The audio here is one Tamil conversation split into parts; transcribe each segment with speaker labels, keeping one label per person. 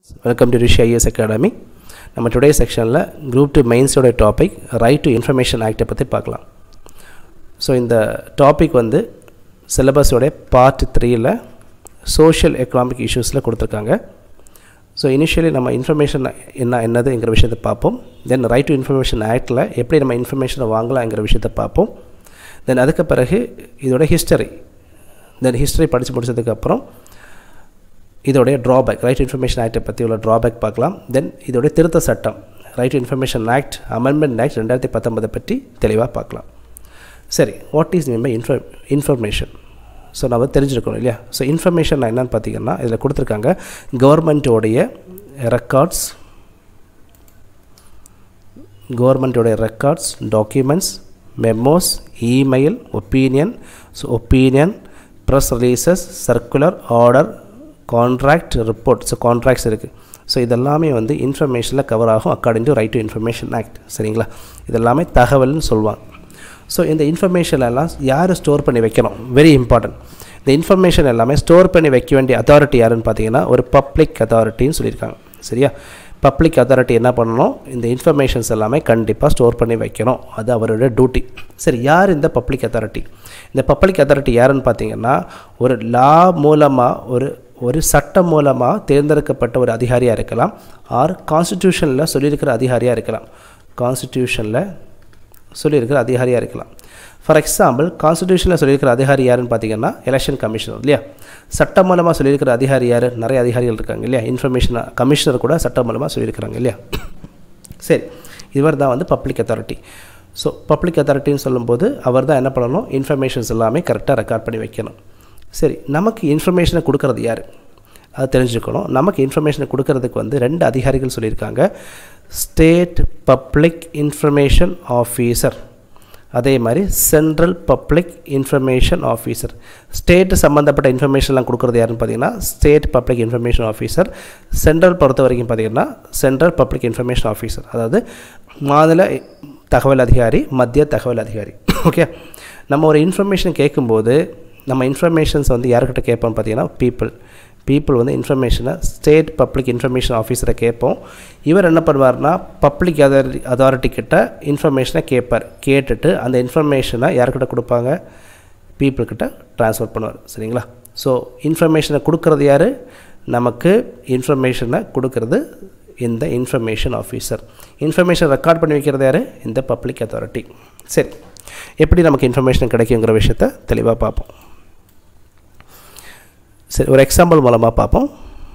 Speaker 1: welcome to Rishi IAS academy நம்ம டுடே செக்ஷனில் குரூப் டூ மெயின்ஸோட டாபிக் ரைட் டு இன்ஃபர்மேஷன் ஆக்டை பற்றி பார்க்கலாம் ஸோ இந்த டாபிக் வந்து சிலபஸோடைய பார்ட் த்ரீயில் சோஷியல் எக்கனாமிக் இஷ்யூஸில் கொடுத்துருக்காங்க ஸோ இனிஷியலி நம்ம இன்ஃபர்மேஷன் என்ன என்னதுங்கிற விஷயத்தை பார்ப்போம் தென் ரைட் டு இன்ஃபர்மேஷன் ஆக்டில் எப்படி நம்ம இன்ஃபர்மேஷனை வாங்கலாங்கிற விஷயத்தை பார்ப்போம் தென் அதுக்கு பிறகு இதோட ஹிஸ்டரி தென் ஹிஸ்டரி படித்து முடிச்சதுக்கப்புறம் இதோடைய ட்ராபேக் ரைட் இன்ஃபர்மேஷன் ஆக்டை பற்றி உள்ள ட்ராபேக் பார்க்கலாம் தென் இதோடைய திருத்த சட்டம் right information act amendment act ரெண்டாயிரத்தி பத்தொன்பதை பற்றி தெளிவாக பார்க்கலாம் சரி வாட் இஸ் மீன் பை இன்ஃபர் இன்ஃபர்மேஷன் ஸோ நம்ம தெரிஞ்சிருக்கணும் இல்லையா ஸோ இன்ஃபர்மேஷன் என்னென்னு பார்த்தீங்கன்னா இதில் கொடுத்துருக்காங்க கவர்மெண்ட்டோடைய ரெக்கார்ட்ஸ் கவர்மெண்ட்டோடைய records documents memos email opinion so opinion press releases circular order contract report so contracts இருக்குது ஸோ இதெல்லாமே வந்து இன்ஃபர்மேஷனில் கவர் ஆகும் according to right to information act சரிங்களா இதெல்லாமே தகவல்னு சொல்லுவாங்க ஸோ இந்த இன்ஃபர்மேஷன் எல்லாம் யார் ஸ்டோர் பண்ணி வைக்கணும் வெரி இம்பார்ட்டன்ட் இந்த இன்ஃபர்மேஷன் எல்லாமே ஸ்டோர் பண்ணி வைக்க வேண்டிய அத்தாரிட்டி யாருன்னு பார்த்தீங்கன்னா ஒரு பப்ளிக் அத்தாரிட்டின்னு சொல்லியிருக்காங்க சரியா பப்ளிக் அத்தாரிட்டி என்ன பண்ணணும் இந்த இன்ஃபர்மேஷன்ஸ் எல்லாமே கண்டிப்பாக ஸ்டோர் பண்ணி வைக்கணும் அது அவரோட டியூட்டி சரி யார் இந்த பப்ளிக் அத்தாரிட்டி இந்த பப்ளிக் அத்தாரிட்டி யாருன்னு பார்த்தீங்கன்னா ஒரு லா மூலமாக ஒரு ஒரு சட்டம் மூலமாக தேர்ந்தெடுக்கப்பட்ட ஒரு அதிகாரியாக இருக்கலாம் ஆர் கான்ஸ்டிடியூஷனில் சொல்லியிருக்கிற அதிகாரியாக இருக்கலாம் கான்ஸ்டிடியூஷனில் சொல்லியிருக்கிற அதிகாரியாக இருக்கலாம் ஃபார் எக்ஸாம்பிள் கான்ஸ்டியூஷனில் சொல்லியிருக்கிற அதிகாரி யாருன்னு பார்த்தீங்கன்னா எலெக்ஷன் கமிஷனர் இல்லையா சட்டம் மூலமாக சொல்லியிருக்கிற அதிகாரி யார் நிறைய அதிகாரிகள் இருக்காங்க இல்லையா இன்ஃபர்மேஷன் கமிஷனர் கூட சட்டம் மூலமாக சொல்லியிருக்கிறாங்க இல்லையா சரி இவர் தான் வந்து பப்ளிக் அத்தாரிட்டி ஸோ பப்ளிக் அத்தாரிட்டின்னு சொல்லும்போது அவர் தான் என்ன பண்ணணும் இன்ஃபர்மேஷன்ஸ் எல்லாமே கரெக்டாக ரெக்கார்ட் பண்ணி வைக்கணும் சரி நமக்கு இன்ஃபர்மேஷனை கொடுக்கறது யார் அது தெரிஞ்சுக்கணும் நமக்கு இன்ஃபர்மேஷனை கொடுக்கறதுக்கு வந்து ரெண்டு அதிகாரிகள் சொல்லியிருக்காங்க ஸ்டேட் பப்ளிக் இன்ஃபர்மேஷன் ஆஃபீஸர் அதே மாதிரி central public information officer state சம்மந்தப்பட்ட இன்ஃபர்மேஷன்லாம் கொடுக்குறது யாருன்னு பார்த்தீங்கன்னா state public information officer central பொறுத்த வரைக்கும் பார்த்தீங்கன்னா சென்ட்ரல் பப்ளிக் இன்ஃபர்மேஷன் ஆஃபீஸர் அதாவது மாநில தகவல் அதிகாரி மத்திய தகவல் அதிகாரி ஓகே நம்ம ஒரு இன்ஃபர்மேஷன் கேட்கும்போது நம்ம இன்ஃபர்மேஷன்ஸ் வந்து யார்கிட்ட கேட்போம் பார்த்தீங்கன்னா பீப்புள் பீப்புள் வந்து இன்ஃபர்மேஷனை ஸ்டேட் பப்ளிக் இன்ஃபர்மேஷன் ஆஃபீஸரை கேட்போம் இவர் என்ன பண்ணுவார்னா பப்ளிக் அதாரி அதாரிட்டி கிட்ட இன்ஃபர்மேஷனை கேட்பார் கேட்டுட்டு அந்த இன்ஃபர்மேஷனை யார்கிட்ட கொடுப்பாங்க பீப்புள்கிட்ட ட்ரான்ஸ்ஃபர் பண்ணுவார் சரிங்களா ஸோ இன்ஃபர்மேஷனை கொடுக்குறது யார் நமக்கு இன்ஃபர்மேஷனை கொடுக்கறது இந்த இன்ஃபர்மேஷன் ஆஃபீஸர் இன்ஃபர்மேஷன் ரெக்கார்ட் பண்ணி வைக்கிறது யார் இந்த பப்ளிக் அத்தாரிட்டி சரி எப்படி நமக்கு இன்ஃபர்மேஷன் கிடைக்குங்கிற விஷயத்த தெளிவாக பார்ப்போம் சரி ஒரு எக்ஸாம்பிள் மூலமாக பார்ப்போம்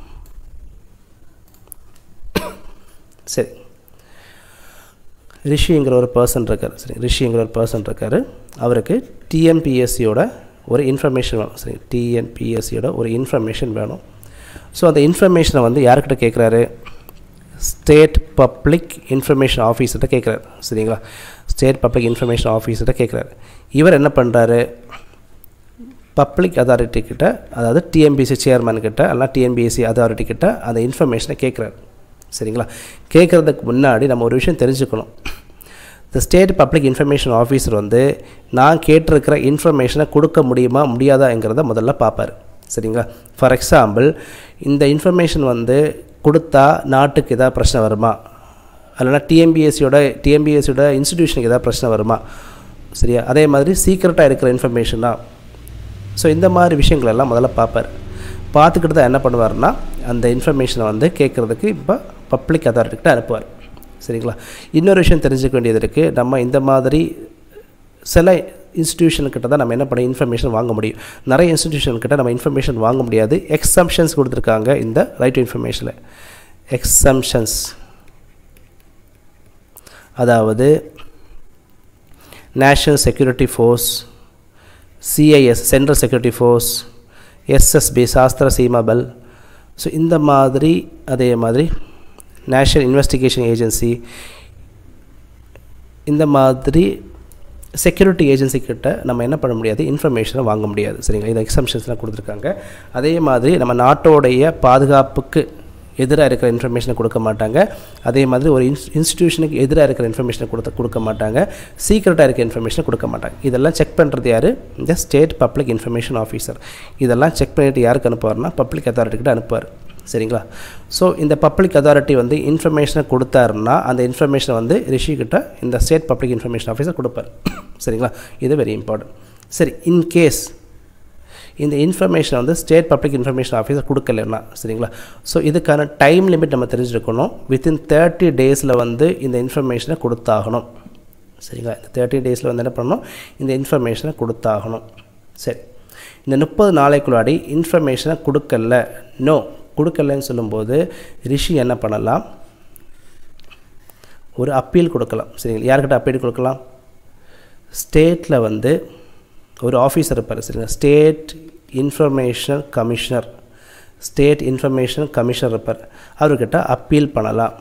Speaker 1: சரி ரிஷிங்கிற ஒரு பர்சன் இருக்கார் சரி ரிஷிங்கிற ஒரு பர்சன் இருக்கார் அவருக்கு டிஎன்பிஎஸ்சியோட ஒரு இன்ஃபர்மேஷன் வேணும் சரி டிஎன்பிஎஸ்சியோட ஒரு இன்ஃபர்மேஷன் வேணும் ஸோ அந்த இன்ஃபர்மேஷனை வந்து யார்கிட்ட கேட்குறாரு ஸ்டேட் பப்ளிக் இன்ஃபர்மேஷன் ஆஃபீஸர்கிட்ட கேட்குறாரு சரிங்களா ஸ்டேட் பப்ளிக் இன்ஃபர்மேஷன் ஆஃபீஸர்கிட்ட கேட்குறாரு இவர் என்ன பண்ணுறாரு பப்ளிக் அத்தாரிட்டி கிட்ட அதாவது டிஎன்பிஎஸ்சி சேர்மன் கிட்ட அல்ல டிஎன்பிஎஸ்சி அத்தாரிட்டி கிட்ட அந்த இன்ஃபர்மேஷனை கேட்குறாரு சரிங்களா கேட்குறதுக்கு முன்னாடி நம்ம ஒரு விஷயம் தெரிஞ்சுக்கணும் இந்த ஸ்டேட் பப்ளிக் இன்ஃபர்மேஷன் ஆஃபீஸர் வந்து நான் கேட்டிருக்கிற இன்ஃபர்மேஷனை கொடுக்க முடியுமா முடியாதாங்கிறத முதல்ல பார்ப்பார் சரிங்களா ஃபார் எக்ஸாம்பிள் இந்த இன்ஃபர்மேஷன் வந்து கொடுத்தா நாட்டுக்கு எதாவது பிரச்சனை வருமா இல்லைனா டிஎம்பிஎஸ்சியோட டிஎம்பிஎஸ்சியோட இன்ஸ்டிடியூஷனுக்கு எதாவது பிரச்சனை வருமா சரியா அதே மாதிரி சீக்ரெட்டாக இருக்கிற இன்ஃபர்மேஷனாக ஸோ இந்த மாதிரி விஷயங்கள் எல்லாம் முதல்ல பார்ப்பார் பார்த்துக்கிட்டு தான் என்ன பண்ணுவார்னா அந்த இன்ஃபர்மேஷனை வந்து கேட்குறதுக்கு இப்போ பப்ளிக் அத்தாரிட்டிக்கிட்ட அனுப்புவார் சரிங்களா இன்னொரு விஷயம் தெரிஞ்சுக்க வேண்டியது இருக்குது நம்ம இந்த மாதிரி சில இன்ஸ்டிடியூஷன்கிட்ட தான் நம்ம என்ன பண்ண இன்ஃபர்மேஷன் வாங்க முடியும் நிறைய இன்ஸ்டிடியூஷன்கிட்ட நம்ம இன்ஃபர்மேஷன் வாங்க முடியாது எக்ஸம்ஷன்ஸ் கொடுத்துருக்காங்க இந்த ரைட் டு இன்ஃபர்மேஷனில் எக்ஸம்ஷன்ஸ் அதாவது national security force C I S central security force SSB Sashastra Seema Bal so இந்த மாதிரி அதே மாதிரி நேஷ்னல் இன்வெஸ்டிகேஷன் ஏஜென்சி இந்த மாதிரி செக்யூரிட்டி ஏஜென்சி கிட்ட நம்ம என்ன பண்ண முடியாது இன்ஃபர்மேஷனை வாங்க முடியாது சரிங்களா இந்த எக்ஸம்ஷன்ஸ்லாம் கொடுத்துருக்காங்க அதே மாதிரி நம்ம நாட்டோடைய பாதுகாப்புக்கு எதிராக இருக்கிற இன்ஃபர்மேஷனை கொடுக்க மாட்டாங்க அதே மாதிரி ஒரு இன்ஸ் இன்ஸ்டிடியூஷனுக்கு எதிராக இருக்கிற இன்ஃபர்மேஷனை கொடுத்த கொடுக்க மாட்டாங்க சீக்ரெட்டாக இருக்க இன்ஃபர்மேஷனை கொடுக்க மாட்டாங்க இதெல்லாம் செக் பண்ணுறது யார் இந்த ஸ்டேட் பப்ளிக் இன்ஃபர்மேஷன் ஆஃபீஸர் இதெல்லாம் செக் பண்ணிவிட்டு யாருக்கு அனுப்புவார்னா பப்ளிக் அத்தாரிட்டி கிட்ட அனுப்புவார் சரிங்களா ஸோ இந்த பப்ளிக் அத்தாரிட்டி வந்து இன்ஃபர்மேஷனை கொடுத்தாருன்னா அந்த இன்ஃபர்மேஷனை வந்து ரிஷிக்கிட்ட இந்த ஸ்டேட் பப்ளிக் இன்ஃபர்மேஷன் ஆஃபீஸர் கொடுப்பார் சரிங்களா இது வெரி இம்பார்ட்டன்ட் சரி இன் கேஸ் இந்த இன்ஃபர்மேஷன் வந்து ஸ்டேட் பப்ளிக் இன்ஃபர்மேஷன் ஆஃபீஸர் கொடுக்கலன்னா சரிங்களா ஸோ இதுக்கான டைம் லிமிட் நம்ம தெரிஞ்சுருக்கணும் வித்தின் தேர்ட்டி டேஸில் வந்து இந்த இன்ஃபர்மேஷனை கொடுத்தாகணும் சரிங்களா இந்த தேர்ட்டி டேஸில் வந்து என்ன பண்ணணும் இந்த இன்ஃபர்மேஷனை கொடுத்தாகணும் சரி இந்த முப்பது நாளைக்குள்ளாடி இன்ஃபர்மேஷனை கொடுக்கல நோ கொடுக்கலன்னு சொல்லும்போது ரிஷி என்ன பண்ணலாம் ஒரு அப்பீல் கொடுக்கலாம் சரிங்களா யார்கிட்ட அப்பீல் கொடுக்கலாம் ஸ்டேட்டில் வந்து ஒரு ஆஃபீஸர் இருப்பார் சரிங்களா state information commissioner state information commissioner இருப்பார் அவர்கிட்ட அப்பீல் பண்ணலாம்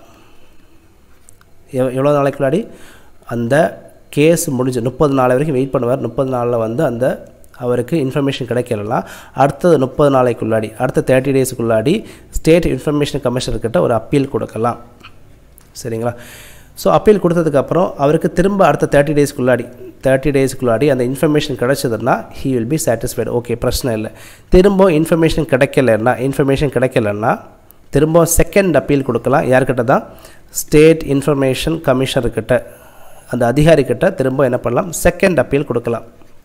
Speaker 1: எவ் எவ்வளோ நாளைக்குள்ளாடி அந்த கேஸ் முடிஞ்சு முப்பது நாள் வரைக்கும் வெயிட் பண்ணுவார் முப்பது நாளில் வந்து அந்த அவருக்கு இன்ஃபர்மேஷன் கிடைக்கலனா அடுத்தது முப்பது நாளைக்குள்ளாடி அடுத்த தேர்ட்டி டேஸுக்குள்ளாடி ஸ்டேட் இன்ஃபர்மேஷன் கமிஷனர்கிட்ட ஒரு அப்பீல் கொடுக்கலாம் சரிங்களா ஸோ அப்பீல் கொடுத்ததுக்கப்புறம் அவருக்கு திரும்ப அடுத்த தேர்ட்டி டேஸ்க்குள்ளாடி தேர்ட்டி டேஸ்க்குள்ளாடி அந்த இன்ஃபர்மேஷன் கிடச்சதுன்னா he will be satisfied okay பிரச்சனை இல்லை திரும்ப இன்ஃபர்மேஷன் கிடைக்கலன்னா இன்ஃபர்மேஷன் கிடைக்கலன்னா திரும்ப செகண்ட் அப்பீல் கொடுக்கலாம் யார்கிட்ட தான் ஸ்டேட் இன்ஃபர்மேஷன் கமிஷனர்கிட்ட அந்த அதிகாரிக்கிட்ட திரும்ப என்ன பண்ணலாம் செகண்ட் அப்பீல் கொடுக்கலாம்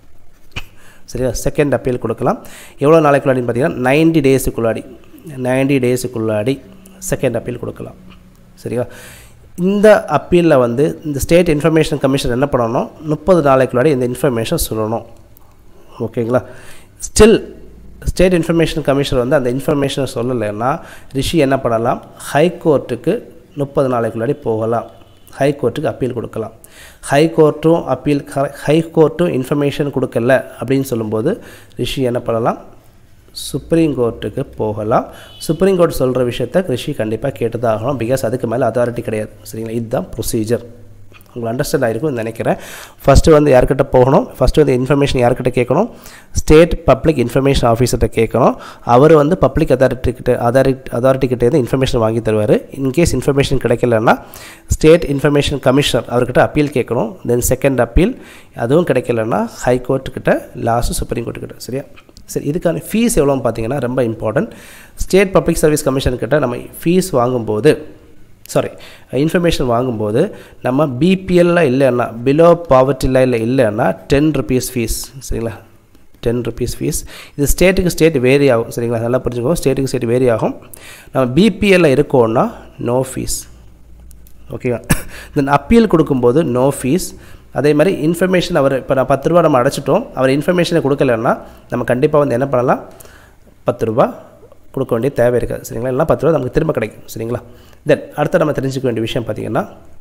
Speaker 1: சரியா செகண்ட் அப்பீல் கொடுக்கலாம் எவ்வளோ நாளைக்குள்ளாடின்னு பார்த்தீங்கன்னா நைன்டி டேஸுக்குள்ளாடி நைன்டி டேஸுக்குள்ளாடி செகண்ட் அப்பீல் கொடுக்கலாம் சரியா இந்த அப்பீலில் வந்து இந்த ஸ்டேட் இன்ஃபர்மேஷன் கமிஷன் என்ன பண்ணணும் முப்பது நாளைக்குள்ளாடி இந்த இன்ஃபர்மேஷன் சொல்லணும் ஓகேங்களா ஸ்டில் ஸ்டேட் இன்ஃபர்மேஷன் கமிஷனர் வந்து அந்த இன்ஃபர்மேஷனை சொல்லலைன்னா ரிஷி என்ன பண்ணலாம் ஹை கோர்ட்டுக்கு முப்பது நாளைக்குள்ளாடி போகலாம் ஹை கோர்ட்டுக்கு அப்பீல் கொடுக்கலாம் ஹை கோர்ட்டும் அப்பீல் ஹை கோர்ட்டும் இன்ஃபர்மேஷன் கொடுக்கல அப்படின்னு சொல்லும்போது ரிஷி என்ன பண்ணலாம் சுப்ரீம் கோர்ட்டுக்கு போகலாம் சுப்ரீம் கோர்ட் சொல்கிற விஷயத்த ரிஷி கண்டிப்பாக கேட்டு தான் ஆகணும் பிகாஸ் அதுக்கு மேலே அத்தாரிட்டி கிடையாது சரிங்களா இதுதான் ப்ரொசீஜர் உங்களுக்கு அண்டர்ஸ்டாண்ட் ஆகிருக்கும்னு நினைக்கிறேன் ஃபஸ்ட்டு வந்து யார்கிட்ட போகணும் ஃபஸ்ட்டு வந்து இன்ஃபர்மேஷன் யார்கிட்ட கேட்கணும் ஸ்டேட் பப்ளிக் இன்ஃபர்மேஷன் ஆஃபீஸர்கிட்ட கேட்கணும் அவர் வந்து பப்ளிக் அத்தாரிட்டி கிட்ட அதாரிட்டி அத்தாரிட்டி கிட்டேருந்து இன்ஃபர்மேஷன் வாங்கி தருவார் இன்கேஸ் இன்ஃபர்மேஷன் கிடைக்கலன்னா ஸ்டேட் இன்ஃபர்மேஷன் கமிஷனர் அவர்கிட்ட அப்பீல் கேட்கணும் தென் செகண்ட் அப்பீல் அதுவும் கிடைக்கலன்னா ஹை கோர்ட்டுக்கிட்ட லாஸ்ட்டு சுப்ரீம் கோர்ட்டுக்கிட்ட சரியா சரி இதுக்கான ஃபீஸ் எவ்வளோன்னு பார்த்தீங்கன்னா ரொம்ப important state public service commission கிட்ட நம்ம ஃபீஸ் வாங்கும்போது சாரி இன்ஃபர்மேஷன் வாங்கும்போது நம்ம பிபிஎல்ல இல்லைன்னா பிலோ பாவர்ட்டி லைனில் இல்லைன்னா டென் ருபீஸ் ஃபீஸ் சரிங்களா டென் ருபீஸ் ஃபீஸ் இது ஸ்டேட்டுக்கு ஸ்டேட் வேரி ஆகும் சரிங்களா நல்லா புரிஞ்சுக்கோங்க ஸ்டேட்டுக்கு ஸ்டேட் வேரி ஆகும் நம்ம பிபிஎல்ல இருக்கோன்னா நோ ஃபீஸ் ஓகேவா தென் அப்பீல் கொடுக்கும்போது நோ ஃபீஸ் அதே மாதிரி இன்ஃபர்மேஷன் அவர் இப்போ நான் பத்து ரூபா நம்ம அடைச்சிட்டோம் அவர் இன்ஃபர்மேஷனை கொடுக்கலன்னா நம்ம கண்டிப்பாக வந்து என்ன பண்ணலாம் பத்து ரூபா கொடுக்க வேண்டிய தேவை இருக்காது சரிங்களா இல்லைனா பத்து ரூபா நமக்கு திரும்ப கிடைக்கும் சரிங்களா தென் அடுத்து நம்ம தெரிஞ்சுக்க வேண்டிய விஷயம் பார்த்திங்கன்னா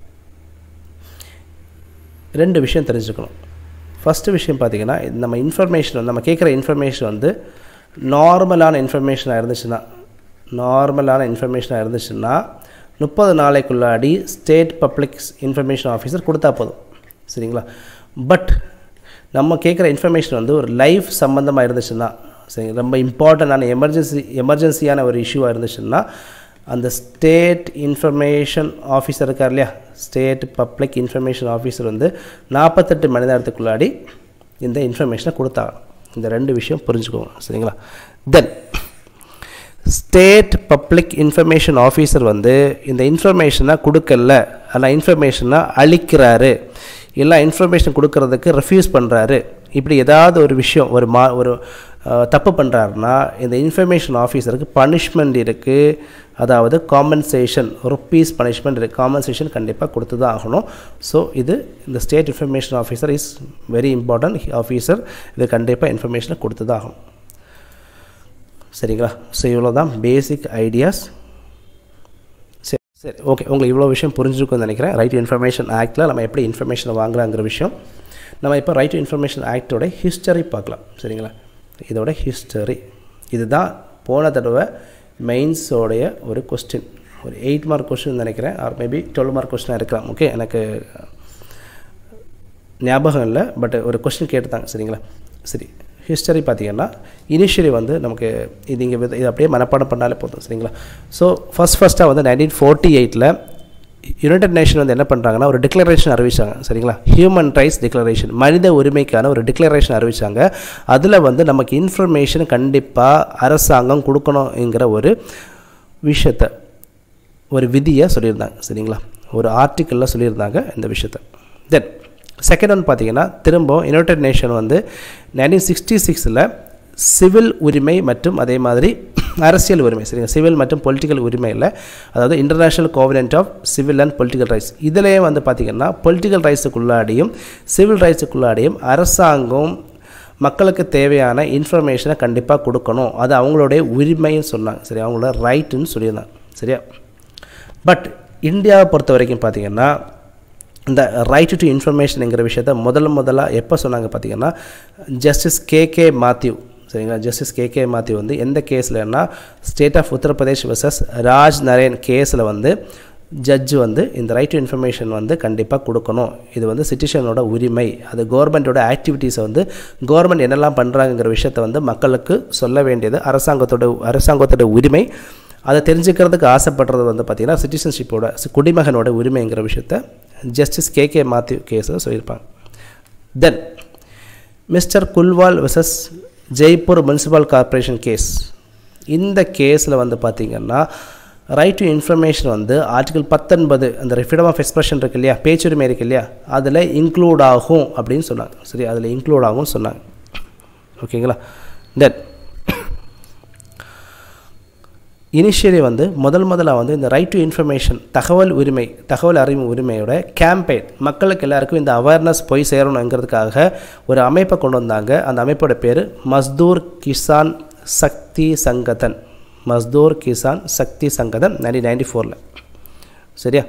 Speaker 1: ரெண்டு விஷயம் தெரிஞ்சுக்கணும் ஃபஸ்ட்டு விஷயம் பார்த்திங்கன்னா நம்ம இன்ஃபர்மேஷன் நம்ம கேட்குற இன்ஃபர்மேஷன் வந்து நார்மலான இன்ஃபர்மேஷனாக இருந்துச்சுன்னா நார்மலான இன்ஃபர்மேஷனாக இருந்துச்சுன்னா முப்பது நாளைக்குள்ளாடி ஸ்டேட் பப்ளிக் இன்ஃபர்மேஷன் ஆஃபீஸர் கொடுத்தா போதும் சரிங்களா பட் நம்ம கேட்குற இன்ஃபர்மேஷன் வந்து ஒரு லைஃப் சம்மந்தமாக இருந்துச்சுன்னா சரி ரொம்ப இம்பார்ட்டண்டான எமர்ஜென்சி எமர்ஜென்சியான ஒரு இஷ்யூவாக இருந்துச்சுன்னா அந்த ஸ்டேட் இன்ஃபர்மேஷன் ஆஃபீஸர் இருக்கார் இல்லையா ஸ்டேட் பப்ளிக் இன்ஃபர்மேஷன் ஆஃபீஸர் வந்து நாற்பத்தெட்டு மணி நேரத்துக்குள்ளாடி இந்த இன்ஃபர்மேஷனை கொடுத்தாங்க இந்த ரெண்டு விஷயம் புரிஞ்சுக்கோங்க சரிங்களா then state public information officer வந்து இந்த இன்ஃபர்மேஷனை கொடுக்கல ஆனால் இன்ஃபர்மேஷனை அழிக்கிறாரு இல்லை இன்ஃபர்மேஷன் கொடுக்கறதுக்கு ரெஃப்யூஸ் பண்ணுறாரு இப்படி ஏதாவது ஒரு விஷயம் ஒரு மா ஒரு தப்பு பண்ணுறாருன்னா இந்த இன்ஃபர்மேஷன் ஆஃபீஸருக்கு பனிஷ்மெண்ட் இருக்குது அதாவது காம்பன்சேஷன் ருப்பீஸ் பனிஷ்மெண்ட் இருக்குது காம்பன்சேஷன் கண்டிப்பாக கொடுத்து தான் ஆகணும் ஸோ இது இந்த state information officer is very important officer இது கண்டிப்பாக இன்ஃபர்மேஷனை கொடுத்து தான் ஆகணும் சரிங்களா ஸோ இவ்வளோ தான் பேசிக் ஐடியாஸ் சரி சரி ஓகே உங்களுக்கு இவ்வளோ விஷயம் புரிஞ்சுருக்குன்னு நினைக்கிறேன் ரைட் இன்ஃபர்மேஷன் ஆக்டில் நம்ம எப்படி இன்ஃபர்மேஷனை வாங்கலாங்கிற விஷயம் நம்ம இப்போ ரைட் இன்ஃபர்மேஷன் ஆக்டோட ஹிஸ்டரி பார்க்கலாம் சரிங்களா இதோட ஹிஸ்டரி இதுதான் போன தடவை மெயின்ஸோடைய ஒரு கொஸ்டின் ஒரு எயிட் மார்க் கொஸ்டின் நினைக்கிறேன் ஆர் மேபி டுவெல் மார்க் கொஸ்டினாக இருக்கலாம் ஓகே எனக்கு ஞாபகம் இல்லை பட் ஒரு கொஸ்டின் கேட்டுத்தாங்க சரிங்களா சரி ஹிஸ்டரி பார்த்தீங்கன்னா இனிஷியலி வந்து நமக்கு இது இங்கே இது அப்படியே மனப்பாடம் பண்ணாலே போதும் சரிங்களா ஸோ ஃபஸ்ட் ஃபஸ்ட்டாக வந்து நைன்டீன் ஃபோர்ட்டி எயிட்டில் யுனைடெட் நேஷன் வந்து என்ன பண்ணுறாங்கன்னா ஒரு டிக்ளரேஷன் அறிவிச்சாங்க சரிங்களா ஹியூமன் ரைட்ஸ் டிக்ளரேஷன் மனித உரிமைக்கான ஒரு டிக்ளரேஷன் அறிவிச்சாங்க அதில் வந்து நமக்கு இன்ஃபர்மேஷன் கண்டிப்பாக அரசாங்கம் கொடுக்கணுங்கிற ஒரு விஷயத்தை ஒரு விதியை சொல்லியிருந்தாங்க சரிங்களா ஒரு ஆர்டிக்கிளில் சொல்லியிருந்தாங்க இந்த விஷயத்தை தென் செகண்ட் ஒன் பார்த்தீங்கன்னா திரும்ப யுனைடெட் நேஷன் வந்து நைன்டீன் சிக்ஸ்டி சிக்ஸில் சிவில் உரிமை மற்றும் அதே மாதிரி அரசியல் உரிமை சரிங்க சிவில் மற்றும் பொலிட்டிக்கல் உரிமையில் அதாவது international covenant of civil and political rights இதிலேயே வந்து பார்த்திங்கன்னா பொலிட்டிக்கல் ரைட்ஸுக்குள்ளாடியும் சிவில் ரைட்ஸுக்குள்ளாடியும் அரசாங்கம் மக்களுக்கு தேவையான இன்ஃபர்மேஷனை கண்டிப்பாக கொடுக்கணும் அது அவங்களுடைய உரிமைன்னு சொன்னாங்க சரி அவங்களோட ரைட்டுன்னு சொல்லியிருந்தாங்க சரியா பட் இந்தியாவை பொறுத்த வரைக்கும் பார்த்திங்கன்னா இந்த ரைட் டு இன்ஃபர்மேஷனுங்கிற விஷயத்த முதல்ல முதலாக எப்போ சொன்னாங்க பார்த்தீங்கன்னா ஜஸ்டிஸ் கே கே மாத்யூ சரிங்களா ஜஸ்டிஸ் கே கே மாத்யூ வந்து எந்த கேஸ்லன்னா state of Uttar Pradesh versus Raj Naren கேஸில் வந்து ஜட்ஜு வந்து இந்த ரைட் டு இன்ஃபர்மேஷன் வந்து கண்டிப்பாக கொடுக்கணும் இது வந்து சிட்டிசனோட உரிமை அது கவர்மெண்ட்டோட ஆக்டிவிட்டீஸை வந்து கவர்மெண்ட் என்னெல்லாம் பண்ணுறாங்கிற விஷயத்தை வந்து மக்களுக்கு சொல்ல வேண்டியது அரசாங்கத்தோட அரசாங்கத்தோட உரிமை அதை தெரிஞ்சுக்கிறதுக்கு ஆசைப்படுறது வந்து பார்த்திங்கன்னா சிட்டிசன்ஷிப்போட குடிமகனோட உரிமைங்கிற விஷயத்த ஜஸ்டிஸ் கே கே மாத்யூ கேஸில் சொல்லியிருப்பாங்க then mister Kulwal versus Jaipur municipal corporation case இந்த கேஸில் வந்து பார்த்திங்கன்னா ரைட் டு இன்ஃபர்மேஷன் வந்து ஆர்டிகல் பத்தொன்பது அந்த ஃப்ரீடம் ஆஃப் எக்ஸ்பிரஷன் இருக்கு இல்லையா பேச்சுரிமை இருக்கு இல்லையா அதில் இன்க்ளூட் ஆகும் அப்படின்னு சொன்னாங்க சரி அதில் இன்க்ளூட் ஆகும்னு சொன்னாங்க ஓகேங்களா தென் இனிஷியலி வந்து முதல் முதலாக வந்து இந்த ரைட் டு இன்ஃபர்மேஷன் தகவல் உரிமை தகவல் அறிவு உரிமையோட கேம்பெயின் மக்களுக்கு எல்லாருக்கும் இந்த அவேர்னஸ் போய் சேரணுங்கிறதுக்காக ஒரு அமைப்பை கொண்டு வந்தாங்க அந்த அமைப்போட பேர் மஸ்தூர் கிசான் சக்தி சங்கதன் மஸ்தூர் கிசான் சக்தி சங்கதன் நைன்டீன் நைன்டி ஃபோரில் சரியா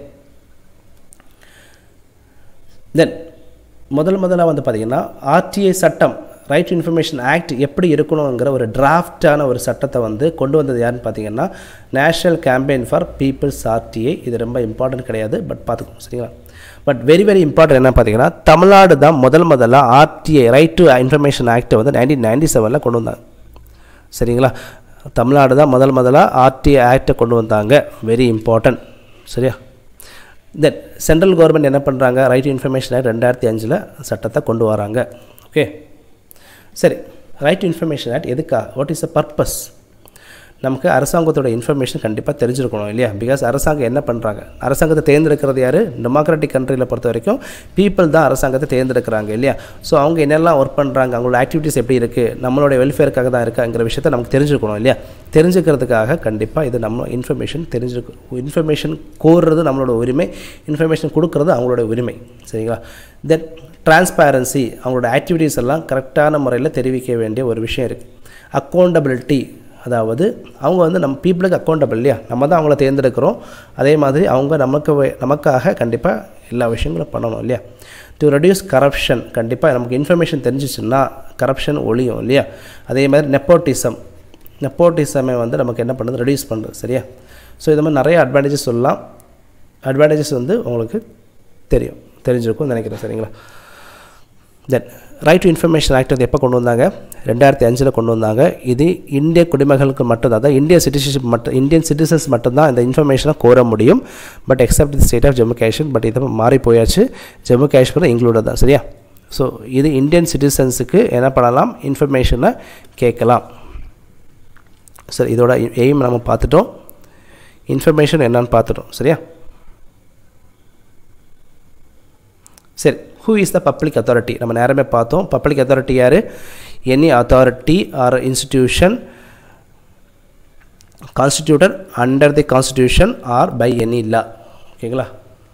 Speaker 1: தென் முதல் முதலாக வந்து பார்த்திங்கன்னா ஆர்டிஐ சட்டம் ரைட் டு இன்ஃபர்மேஷன் ஆக்ட் எப்படி இருக்கணுங்கிற ஒரு டிராஃப்டான ஒரு சட்டத்தை வந்து கொண்டு வந்தது யாருன்னு பார்த்தீங்கன்னா national campaign for people's RTI இது ரொம்ப இம்பார்ட்டன்ட் கிடையாது பட் பார்த்துக்கோங்க சரிங்களா பட் வெரி வெரி இம்பார்ட்டன்ட் என்ன பார்த்தீங்கன்னா தமிழ்நாடு தான் முதல் முதலாக ஆர்டிஐ ரைட் டு இன்ஃபர்மேஷன் ஆக்டை வந்து நைன்டீன் நைன்டி செவனில் கொண்டு வந்தாங்க சரிங்களா தமிழ்நாடு தான் முதல் முதலாக ஆர்டிஐ ஆக்டை கொண்டு வந்தாங்க வெரி இம்பார்ட்டன்ட் சரியா தென் சென்ட்ரல் கவர்மெண்ட் என்ன பண்ணுறாங்க ரைட் இன்ஃபர்மேஷன் ஆக்ட் ரெண்டாயிரத்தி அஞ்சில் சட்டத்தை கொண்டு வராங்க ஓகே சரி ரைட் இன்ஃபர்மேஷன் ஆக்ட் எதுக்கா வாட் இஸ் அ பர்பஸ் நமக்கு அரசாங்கத்தோட இன்ஃபர்மேஷன் கண்டிப்பாக தெரிஞ்சிருக்கணும் இல்லையா பிகாஸ் அரசாங்கம் என்ன பண்ணுறாங்க அரசாங்கத்தை தேர்ந்தெடுக்கிறது யார் டெமோக்ராட்டிக் கண்ட்ரியில் பொறுத்த வரைக்கும் பீப்புள் தான் அரசாங்கத்தை தேர்ந்தெடுக்கிறாங்க இல்லையா ஸோ அவங்க என்னெல்லாம் ஒர்க் பண்ணுறாங்க அவங்களோட ஆக்டிவிட்டீஸ் எப்படி இருக்குது நம்மளோட வெல்ஃபேருக்காக தான் இருக்காங்கிற விஷயத்தை நமக்கு தெரிஞ்சுக்கணும் இல்லையா தெரிஞ்சுக்கிறதுக்காக கண்டிப்பாக இது நம்ம இன்ஃபர்மேஷன் தெரிஞ்சிருக்கும் இன்ஃபர்மேஷன் கோருறது நம்மளோட உரிமை இன்ஃபர்மேஷன் கொடுக்குறது அவங்களோட உரிமை சரிங்களா தென் டிரான்ஸ்பேரன்சி அவங்களோட ஆக்டிவிட்டீஸ் எல்லாம் கரெக்டான முறையில் தெரிவிக்க வேண்டிய ஒரு விஷயம் இருக்குது அக்கௌண்டபிலிட்டி அதாவது அவங்க வந்து நம்ம பீப்புளுக்கு அக்கௌண்டபிள் இல்லையா நம்ம தான் அவங்கள தேர்ந்தெடுக்கிறோம் அதே மாதிரி அவங்க நமக்கு வே- நமக்காக கண்டிப்பாக எல்லா விஷயங்களும் பண்ணணும் இல்லையா டு ரெடியூஸ் கரப்ஷன் கண்டிப்பாக நமக்கு இன்ஃபர்மேஷன் தெரிஞ்சிச்சுன்னா கரப்ஷன் ஒழியும் இல்லையா அதே மாதிரி நெப்போட்டிசம் நெப்போட்டிசமை வந்து நமக்கு என்ன பண்ணுறது ரெடியூஸ் பண்ணுறது சரியா ஸோ இது மாதிரி நிறைய அட்வான்டேஜஸ் சொல்லலாம் அட்வான்டேஜஸ் வந்து உங்களுக்கு தெரியும் தெரிஞ்சிருக்கும்னு நினைக்கிறேன் சரிங்களா then right to information act வந்து எப்போ கொண்டு வந்தாங்க ரெண்டாயிரத்தி அஞ்சில் கொண்டு வந்தாங்க இது இந்திய குடிமகளுக்கு மட்டும்தான் அதாவது இந்திய சிட்டிசன்ஷிப் மட்டும் இந்தியன் சிட்டிசன்ஸ் மட்டும்தான் இந்த இன்ஃபர்மேஷனை கோர முடியும் but except the state of Jammu Kashmir but இது மாறி போயாச்சு ஜம்மு காஷ்மீர் இன்க்ளூடட் தான் சரியா ஸோ இது இந்தியன் சிட்டிசன்ஸுக்கு என்ன பண்ணலாம் இன்ஃபர்மேஷனை கேட்கலாம் சரி இதோட எய்ம் நம்ம பார்த்துட்டோம் இன்ஃபர்மேஷன் என்னன்னு பார்த்துட்டோம் சரியா சரி who is the public authority நம்ம நேரமே பார்த்தோம் பப்ளிக் அத்தாரிட்டி யார் any authority or institution constituted under the constitution or by any law ஓகேங்களா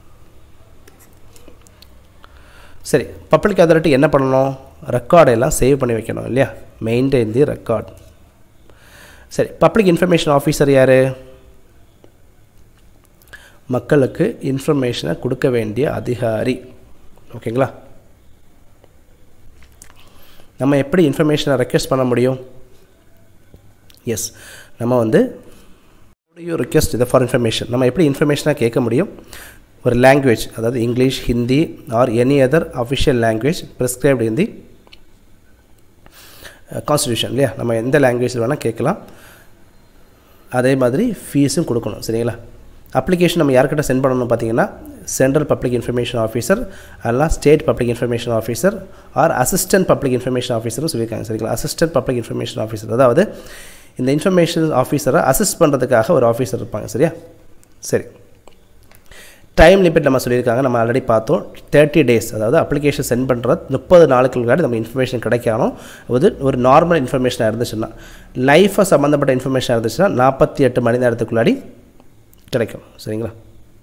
Speaker 1: சரி பப்ளிக் அத்தாரிட்டி என்ன பண்ணணும் ரெக்கார்டெல்லாம் சேவ் பண்ணி வைக்கணும் இல்லையா மெயின்டைன் தி ரெக்கார்ட் சரி பப்ளிக் இன்ஃபர்மேஷன் ஆஃபீஸர் யார் மக்களுக்கு இன்ஃபர்மேஷனை கொடுக்க வேண்டிய அதிகாரி ஓகேங்களா நம்ம எப்படி இன்ஃபர்மேஷனை ரெக்வெஸ்ட் பண்ண முடியும் எஸ் நம்ம வந்து யூ ரிக்வெஸ்ட் இதை ஃபார் இன்ஃபர்மேஷன் நம்ம எப்படி இன்ஃபர்மேஷனாக கேட்க முடியும் ஒரு லாங்குவேஜ் அதாவது English Hindi or any other official language prescribed in the constitution இல்லையா நம்ம எந்த லாங்குவேஜில் வேணால் கேட்கலாம் அதே மாதிரி ஃபீஸும் கொடுக்கணும் சரிங்களா அப்ளிகேஷன் நம்ம யார்கிட்ட சென்ட் பண்ணணும் பார்த்தீங்கன்னா சென்ட்ரல் பப்ளிக் இன்ஃபர்மேஷன் ஆஃபீஸர் அதெல்லாம் state public information officer or assistant public information ஆஃபீஸர்னு சொல்லியிருக்காங்க சரிங்களா அசிஸ்டன்ட் பப்ளிக் இன்ஃபர்மேஷன் ஆஃபீஸர் அதாவது இந்த இன்ஃபர்மேஷன் ஆஃபீஸரை அசிஸ்ட் பண்ணுறதுக்காக ஒரு ஆஃபீஸர் இருப்பாங்க சரியா சரி டைம் லிமிட் நம்ம சொல்லியிருக்காங்க நம்ம ஆல்ரெடி பார்த்தோம் தேர்ட்டி டேஸ் அதாவது அப்ளிகேஷன் சென்ட் பண்ணுறது முப்பது நாளுக்கு முன்னாடி நம்ம இன்ஃபர்மேஷன் கிடைக்கணும் அது ஒரு நார்மல் இன்ஃபர்மேஷனாக இருந்துச்சுன்னா லைஃப்பை சம்மந்தப்பட்ட இன்ஃபர்மேஷன் இருந்துச்சுன்னா நாற்பத்தி எட்டு மணி நேரத்துக்குள்ளாடி கிடைக்கும் சரிங்களா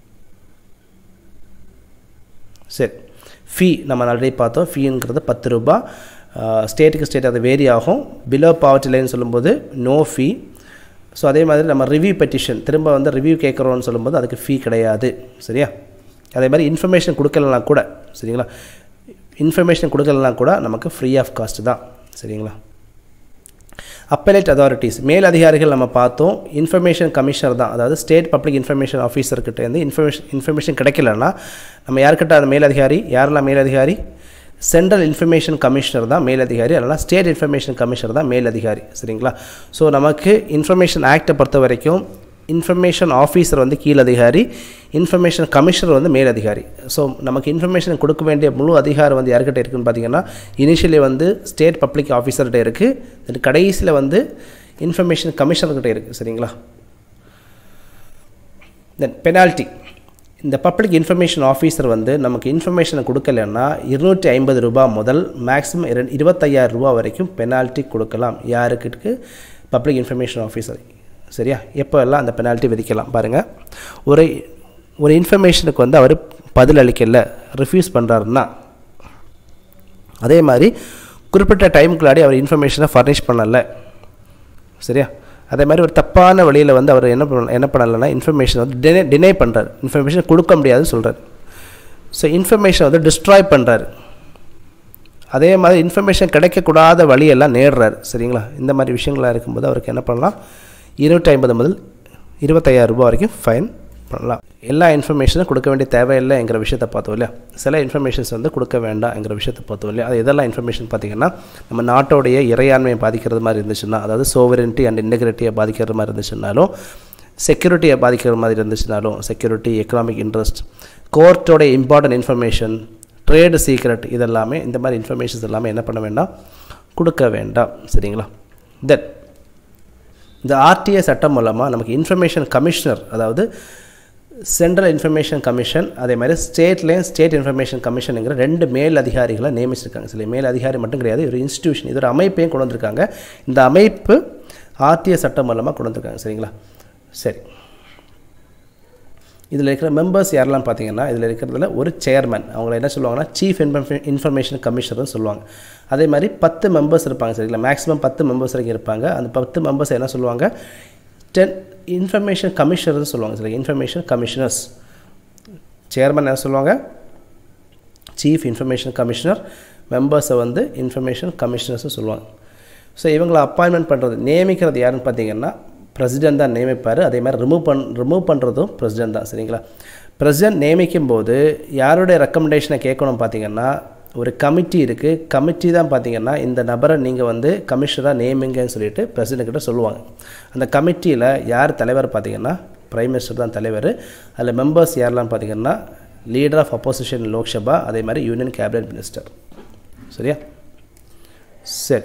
Speaker 1: சரி ஃபீ நம்ம ஆல்ரெடி பார்த்தோம் ஃபீங்கிறது பத்து ரூபா ஸ்டேட்டுக்கு ஸ்டேட் அது வேரி ஆகும் பிலோ பாவர்ட்டி லைன் சொல்லும்போது நோ ஃபீ ஸோ அதே மாதிரி நம்ம ரிவ்யூ பெட்டிஷன் திரும்ப வந்து ரிவ்யூ கேட்குறோன்னு சொல்லும்போது அதுக்கு ஃபீ கிடையாது சரியா அதே மாதிரி இன்ஃபர்மேஷன் கொடுக்கலனா கூட சரிங்களா இன்ஃபர்மேஷன் கொடுக்கலனா கூட நமக்கு ஃப்ரீ ஆஃப் காஸ்ட் தான் சரிங்களா அப்பலேட் அத்தாரிட்டிஸ் மேல் அதிகாரிகள் நம்ம பார்த்தோம் இன்ஃபர்மேஷன் கமிஷனர் தான் அதாவது ஸ்டேட் பப்ளிக் இன்ஃபர்மேஷன் ஆஃபீஸர்கிட்ட இருந்து இன்ஃபர்மேஷன் இன்ஃபர்மேஷன் கிடைக்கலன்னா நம்ம யார்கிட்ட அந்த மேல் அதிகாரி யாரெல்லாம் மேல் அதிகாரி சென்ட்ரல் இன்ஃபர்மேஷன் கமிஷனர் தான் மேல் அதிகாரி அதனால் ஸ்டேட் இன்ஃபர்மேஷன் கமிஷனர் தான் மேல் அதிகாரி சரிங்களா ஸோ நமக்கு இன்ஃபர்மேஷன் ஆக்டை பொறுத்த வரைக்கும் இன்ஃபர்மேஷன் ஆஃபீஸர் வந்து கீழ் அதிகாரி இன்ஃபர்மேஷன் கமிஷனர் வந்து மேல் அதிகாரி ஸோ நமக்கு இன்ஃபர்மேஷன் கொடுக்க வேண்டிய முழு அதிகாரம் வந்து யார்கிட்ட இருக்குன்னு பார்த்தீங்கன்னா இனிஷியலி வந்து ஸ்டேட் பப்ளிக் ஆஃபீஸர்கிட்ட இருக்குது கடைசியில் வந்து இன்ஃபர்மேஷன் கமிஷனர்கிட்ட இருக்குது சரிங்களா தென் பெனால்ட்டி இந்த பப்ளிக் இன்ஃபர்மேஷன் ஆஃபீஸர் வந்து நமக்கு இன்ஃபர்மேஷனை கொடுக்கலன்னா இருநூற்றி ஐம்பது ரூபா முதல் மேக்ஸிமம் இரண் இருபத்தையாயிரம் ரூபா வரைக்கும் பெனால்ட்டி கொடுக்கலாம் யாருக்கு பப்ளிக் இன்ஃபர்மேஷன் ஆஃபீஸர் சரியா எப்போ எல்லாம் அந்த பெனால்ட்டி விதிக்கலாம் பாருங்கள் ஒரு ஒரு இன்ஃபர்மேஷனுக்கு வந்து அவர் பதில் அளிக்கல ரிஃப்யூஸ் பண்ணுறாருன்னா அதே மாதிரி குறிப்பிட்ட டைமுக்குள்ளாடி அவர் இன்ஃபர்மேஷனை ஃபர்னிஷ் பண்ணலை சரியா அதே மாதிரி ஒரு தப்பான வழியில் வந்து அவர் என்ன பண்ண என்ன பண்ணலைன்னா இன்ஃபர்மேஷன் வந்து டினை டினை பண்ணுறாரு இன்ஃபர்மேஷன் கொடுக்க முடியாதுன்னு சொல்கிறார் ஸோ இன்ஃபர்மேஷன் வந்து டிஸ்ட்ராய் பண்ணுறாரு அதே மாதிரி இன்ஃபர்மேஷன் கிடைக்கக்கூடாத வழியெல்லாம் நேடுறாரு சரிங்களா இந்த மாதிரி விஷயங்களாக இருக்கும்போது அவருக்கு என்ன பண்ணலாம் இருநூற்றி ஐம்பது முதல் இருபத்தையாயிரம் ரூபாய் வரைக்கும் ஃபைன் பண்ணலாம் எல்லா இன்ஃபர்மேஷனும் கொடுக்க வேண்டிய தேவையில்லைங்கிற விஷயத்தை பார்த்தோம் இல்லையா சில இன்ஃபர்மேஷன்ஸ் வந்து கொடுக்க வேண்டாம்ங்கிற விஷயத்தை பார்த்தோம் இல்லையா அது எதெல்லாம் இன்ஃபர்மேஷன் பார்த்திங்கன்னா நம்ம நாட்டோடைய இறையாண்மையை பாதிக்கிறது மாதிரி இருந்துச்சுன்னா அதாவது சோவரின்ட்டி அண்ட் இன்டெகிரிட்டியை பாதிக்கிற மாதிரி இருந்துச்சுனாலும் செக்யூரிட்டியை பாதிக்கிற மாதிரி இருந்துச்சுனாலும் செக்யூரிட்டி எக்கனாமிக் இன்ட்ரெஸ்ட் கோர்ட்டோட இம்பார்ட்டன்ட் இன்ஃபர்மேஷன் ட்ரேடு சீக்ரெட் இதெல்லாமே இந்த மாதிரி இன்ஃபர்மேஷன்ஸ் எல்லாமே என்ன பண்ண வேண்டாம் கொடுக்க வேண்டாம் சரிங்களா தென் இந்த ஆர்டிஏ சட்டம் மூலமாக நமக்கு இன்ஃபர்மேஷன் கமிஷனர் அதாவது சென்ட்ரல் இன்ஃபர்மேஷன் கமிஷன் அதே மாதிரி ஸ்டேட்லேயும் ஸ்டேட் இன்ஃபர்மேஷன் கமிஷனுங்கிற ரெண்டு மேல் அதிகாரிகளை நியமிச்சிருக்காங்க சில மேல் அதிகாரி மட்டும் கிடையாது ஒரு இன்ஸ்டியூஷன் இது ஒரு அமைப்பையும் கொண்டு வந்திருக்காங்க இந்த அமைப்பு ஆர்டிஏ சட்டம் மூலமாக கொண்டு வந்திருக்காங்க சரிங்களா சரி இதில் இருக்கிற மெம்பர்ஸ் யாரெல்லாம் பார்த்தீங்கன்னா இதில் இருக்கிறதுல ஒரு சேர்மன் அவங்கள என்ன சொல்லுவாங்கன்னா சீஃப் இன்ஃபர்மே இன்ஃபர்மேஷன் கமிஷனர்னு சொல்லுவாங்க அதே மாதிரி பத்து மெம்பர்ஸ் இருப்பாங்க சரிங்களா மேக்ஸிமம் பத்து மெம்பர்ஸ் வரைக்கும் இருப்பாங்க அந்த பத்து மெம்பர்ஸ் என்ன சொல்லுவாங்க டென் இன்ஃபர்மேஷன் கமிஷனர்னு சொல்லுவாங்க சரி இன்ஃபர்மேஷன் கமிஷனர்ஸ் சேர்மன் என்ன சொல்லுவாங்க சீஃப் இன்ஃபர்மேஷன் கமிஷனர் மெம்பர்ஸை வந்து இன்ஃபர்மேஷன் கமிஷனர்ஸ்னு சொல்லுவாங்க ஸோ இவங்களை அப்பாயின்மெண்ட் பண்ணுறது நியமிக்கிறது யாருன்னு பார்த்தீங்கன்னா பிரசிடென்ட் தான் நியமிப்பார் அதே மாதிரி ரிமூவ் பண் ரிமூவ் பண்ணுறதும் பிரசிடென்ட் தான் சரிங்களா பிரசிடென்ட் நியமிக்கும் போது யாருடைய ரெக்கமெண்டேஷனை கேட்கணும் பார்த்தீங்கன்னா ஒரு கமிட்டி இருக்குது கமிட்டி தான் பார்த்தீங்கன்னா இந்த நபரை நீங்கள் வந்து கமிஷனராக நியமிங்கன்னு சொல்லிட்டு பிரசிடென்ட் கிட்ட சொல்லுவாங்க அந்த கமிட்டியில் யார் தலைவர் பார்த்தீங்கன்னா பிரைம் மினிஸ்டர் தான் தலைவர் அதில் மெம்பர்ஸ் யாரெல்லாம் பார்த்தீங்கன்னா லீடர் ஆஃப் அப்போசிஷன் லோக்சபா அதே மாதிரி யூனியன் கேபினட் மினிஸ்டர் சரியா சரி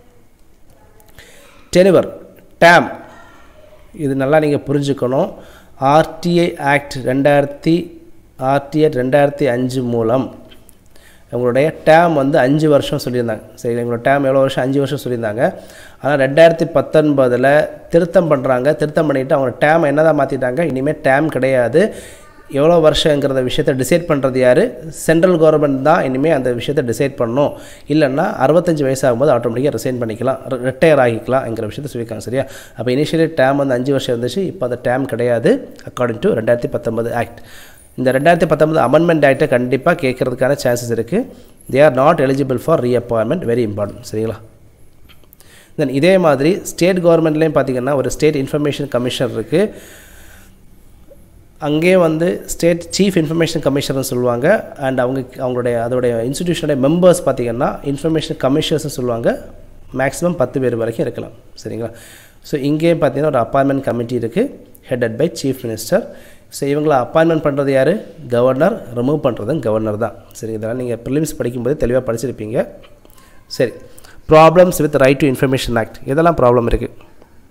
Speaker 1: டெனிவர் டேம் இது நல்லா நீங்கள் புரிஞ்சுக்கணும் ஆர்டிஐ ஆக்ட் ரெண்டாயிரத்தி ஆர்டிஐ ரெண்டாயிரத்தி அஞ்சு மூலம் உங்களுடைய டேம் வந்து அஞ்சு வருஷம் சொல்லியிருந்தாங்க சரி எங்களோட டேம் எவ்வளோ வருஷம் அஞ்சு வருஷம் சொல்லியிருந்தாங்க ஆனால் ரெண்டாயிரத்தி பத்தொன்பதில் திருத்தம் பண்ணுறாங்க திருத்தம் பண்ணிவிட்டு அவங்க டேம் என்ன தான் மாற்றிட்டாங்க இனிமேல் டேம் கிடையாது எவ்வளோ வருஷங்கிறத விஷயத்தை டிசைட் பண்ணுறது யார் சென்ட்ரல் கவர்மெண்ட் தான் இனிமேல் அந்த விஷயத்தை டிசைட் பண்ணணும் இல்லைன்னா அறுபத்தஞ்சு வயசாகும்போது ஆட்டோமேட்டிக்காக ரிசைன் பண்ணிக்கலாம் ரிட்டையர் ஆகிக்கலாம்ங்கிற விஷயத்தை சொல்லியிருக்காங்க சரியா அப்போ இனிஷியலி டேம் வந்து அஞ்சு வருஷம் இருந்துச்சு இப்போ அந்த டேம் கிடையாது அக்கார்டிங் டு ரெண்டாயிரத்தி பத்தொன்பது ஆக்ட் இந்த ரெண்டாயிரத்தி பத்தொன்பது அமெண்ட்மெண்ட் ஆக்டை கண்டிப்பாக கேட்குறதுக்கான சான்சஸ் இருக்குது they are not eligible for reappointment very important சரிங்களா தென் இதே மாதிரி ஸ்டேட் கவர்மெண்ட்லேயும் பார்த்திங்கன்னா ஒரு ஸ்டேட் இன்ஃபர்மேஷன் கமிஷனர் இருக்குது அங்கேயே வந்து ஸ்டேட் சீஃப் இன்ஃபர்மேஷன் கமிஷனர் சொல்லுவாங்க அண்ட் அவங்க அவங்களுடைய அதோடைய இன்ஸ்டிடியூஷனுடைய மெம்பர்ஸ் பார்த்திங்கன்னா இன்ஃபர்மேஷன் கமிஷனர்ஸ்னு சொல்லுவாங்க மேக்ஸிமம் பத்து பேர் வரைக்கும் இருக்கலாம் சரிங்களா ஸோ இங்கேயும் பார்த்தீங்கன்னா ஒரு அப்பாயின்மெண்ட் கமிட்டி இருக்குது headed by chief minister so இவங்களை அப்பாயின்மெண்ட் பண்ணுறது யார் கவர்னர் ரிமூவ் பண்ணுறதும் கவர்னர் தான் சரி இதெல்லாம் நீங்கள் ப்ரிலிம்ஸ் படிக்கும்போது தெளிவாக படிச்சிருப்பீங்க சரி problems with right to information act இதெல்லாம் ப்ராப்ளம் இருக்குது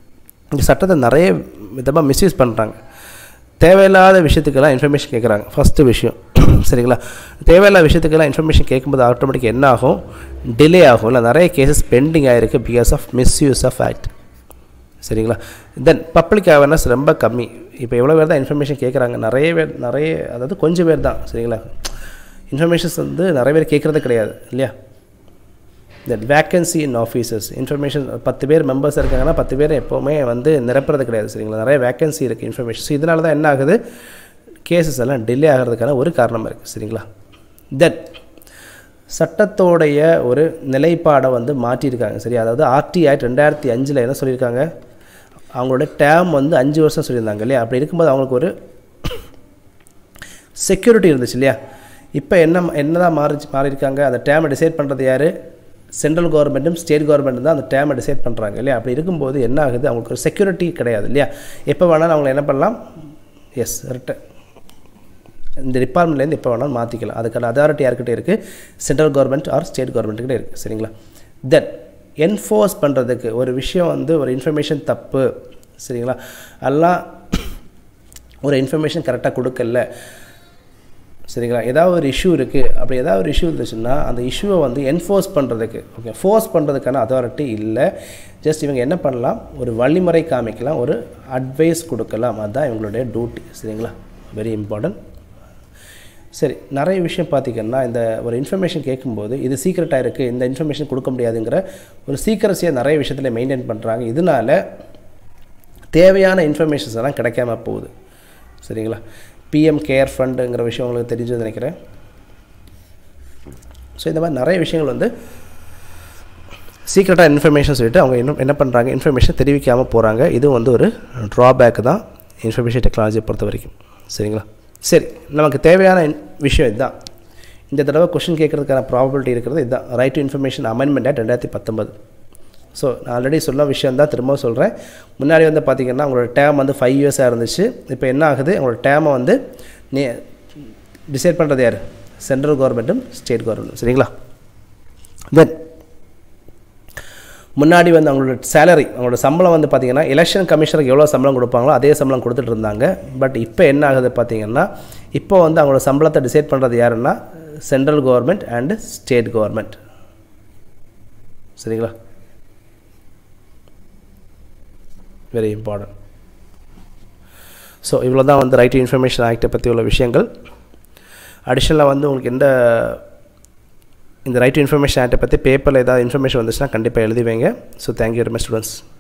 Speaker 1: இந்த சட்டத்தை நிறைய விதமாக மிஸ்யூஸ் பண்ணுறாங்க தேவையில்லாத விஷயத்துக்கெல்லாம் இன்ஃபர்மேஷன் கேட்குறாங்க ஃபஸ்ட்டு விஷயம் சரிங்களா தேவையில்லாத விஷயத்துக்கெல்லாம் இன்ஃபர்மேஷன் கேட்கும்போது ஆட்டோமேட்டிக் என்ன ஆகும் டிலே ஆகும் இல்லை நிறைய கேசஸ் பெண்டிங் ஆகிருக்கு because of misuse of act சரிங்களா தென் பப்ளிக் அவேர்னஸ் ரொம்ப கம்மி இப்போ எவ்வளோ பேர் தான் இன்ஃபர்மேஷன் கேட்குறாங்க நிறைய பேர் நிறைய அதாவது கொஞ்சம் பேர் தான் சரிங்களா இன்ஃபர்மேஷன்ஸ் வந்து நிறைய பேர் கேட்குறது கிடையாது இல்லையா தென் வேக்கன்சி இன் ஆஃபீஸஸ் இன்ஃபர்மேஷன் பத்து பேர் மெம்பர்ஸ் இருக்காங்கன்னா பத்து பேர் எப்போவுமே வந்து நிரப்புறது கிடையாது சரிங்களா நிறைய வேக்கன்சி இருக்குது இன்ஃபர்மேஷன் ஸோ இதனால தான் என்ன ஆகுது கேசஸ் எல்லாம் டிலே ஆகிறதுக்கான ஒரு காரணம் இருக்குது சரிங்களா தென் சட்டத்தோடைய ஒரு நிலைப்பாடை வந்து மாற்றியிருக்காங்க சரி அதாவது ஆர்டி ஆக்ட் ரெண்டாயிரத்தி அஞ்சில் என்ன சொல்லியிருக்காங்க அவங்களோட டேம் வந்து அஞ்சு வருஷம் சொல்லியிருந்தாங்க இல்லையா அப்படி இருக்கும்போது அவங்களுக்கு ஒரு செக்யூரிட்டி இருந்துச்சு இல்லையா இப்போ என்ன என்ன தான் மாறி மாறியிருக்காங்க அந்த டேமை டிசைட் பண்ணுறது யார் சென்ட்ரல் கவர்மெண்ட்டும் ஸ்டேட் கவர்மெண்ட்டும் தான் அந்த டேமை டிசைட் பண்ணுறாங்க இல்லையா அப்படி இருக்கும்போது என்ன ஆகுது அவங்களுக்கு ஒரு செக்யூரிட்டி கிடையாது இல்லையா எப்போ வேணாலும் அவங்களை என்ன பண்ணலாம் எஸ் ரிட்டன் இந்த டிபார்ட்மெண்ட்லேருந்து எப்போ வேணாலும் மாற்றிக்கலாம் அதுக்கான அதாரிட்டி யார்கிட்ட இருக்குது சென்ட்ரல் கவர்மெண்ட் ஆர் ஸ்டேட் கவர்மெண்ட்டுக்கிட்ட இருக்குது சரிங்களா தென் என்ஃபோர்ஸ் பண்ணுறதுக்கு ஒரு விஷயம் வந்து ஒரு இன்ஃபர்மேஷன் தப்பு சரிங்களா எல்லாம் ஒரு இன்ஃபர்மேஷன் கரெக்டாக கொடுக்கல சரிங்களா ஏதாவது ஒரு இஷ்யூ இருக்குது அப்படி ஏதாவது ஒரு இஷ்யூ இருந்துச்சுன்னா அந்த இஷ்யூவை வந்து என்ஃபோர்ஸ் பண்ணுறதுக்கு ஓகே ஃபோர்ஸ் பண்ணுறதுக்கான அதாரிட்டி இல்லை ஜஸ்ட் இவங்க என்ன பண்ணலாம் ஒரு வழிமுறை காமிக்கலாம் ஒரு அட்வைஸ் கொடுக்கலாம் அதுதான் இவங்களுடைய டியூட்டி சரிங்களா வெரி இம்பார்ட்டன்ட் சரி நிறைய விஷயம் பார்த்திங்கன்னா இந்த ஒரு இன்ஃபர்மேஷன் கேட்கும்போது இது சீக்ரெட்டாக இருக்குது இந்த இன்ஃபர்மேஷன் கொடுக்க முடியாதுங்கிற ஒரு சீக்கிரஸியை நிறைய விஷயத்தில் மெயின்டைன் பண்ணுறாங்க இதனால் தேவையான இன்ஃபர்மேஷன்ஸ் எல்லாம் கிடைக்காம போகுது சரிங்களா பிஎம் கேர் ஃபண்டுங்கிற விஷயம் உங்களுக்கு தெரிஞ்சு நினைக்கிறேன் ஸோ இந்த மாதிரி நிறைய விஷயங்கள் வந்து சீக்ரெட்டாக இன்ஃபர்மேஷன் சொல்லிட்டு அவங்க என்ன என்ன பண்ணுறாங்க இன்ஃபர்மேஷன் தெரிவிக்காமல் போகிறாங்க இதுவும் வந்து ஒரு ட்ராபேக் தான் இன்ஃபர்மேஷன் டெக்னாலஜியை பொறுத்த வரைக்கும் சரிங்களா சரி நமக்கு தேவையான விஷயம் இதுதான் இந்த தடவை கொஷின் கேட்குறதுக்கான ப்ராபபிலிட்டி இருக்கிறது இதுதான் right to information amendment act ரெண்டாயிரத்தி பத்தொம்பது ஸோ நான் ஆல்ரெடி சொன்ன விஷயம் தான் திரும்பவும் சொல்கிறேன் முன்னாடி வந்து பார்த்திங்கன்னா உங்களோட டேம் வந்து ஃபைவ் இயர்ஸாக இருந்துச்சு இப்போ என்ன ஆகுது உங்களோட டேமை வந்து நீ டிசைட் பண்ணுறது யார் சென்ட்ரல் கவர்மெண்ட்டும் ஸ்டேட் கவர்மெண்ட்டும் சரிங்களா தென் முன்னாடி வந்து அவங்களோட சேலரி அவங்களோட சம்பளம் வந்து பார்த்திங்கன்னா எலெக்ஷன் கமிஷனருக்கு எவ்வளோ சம்பளம் கொடுப்பாங்களோ அதே சம்பளம் கொடுத்துட்டு இருந்தாங்க பட் இப்போ என்ன ஆகுது பார்த்திங்கன்னா இப்போ வந்து அவங்களோட சம்பளத்தை டிசைட் பண்ணுறது யாருன்னா central government and state government சரிங்களா வெரி இம்பார்ட்டன்ட் ஸோ இவ்வளோ தான் வந்து ரைட் டு இன்ஃபர்மேஷன் ஆக்டை பற்றி உள்ள விஷயங்கள் அடிஷ்னலாக வந்து உங்களுக்கு எந்த இந்த ரைட் டு இன்ஃபர்மேஷன் ஆக்டை பற்றி பேப்பரில் ஏதாவது இன்ஃபர்மேஷன் வந்துச்சுன்னா கண்டிப்பாக எழுதி வைங்க so thank you very much students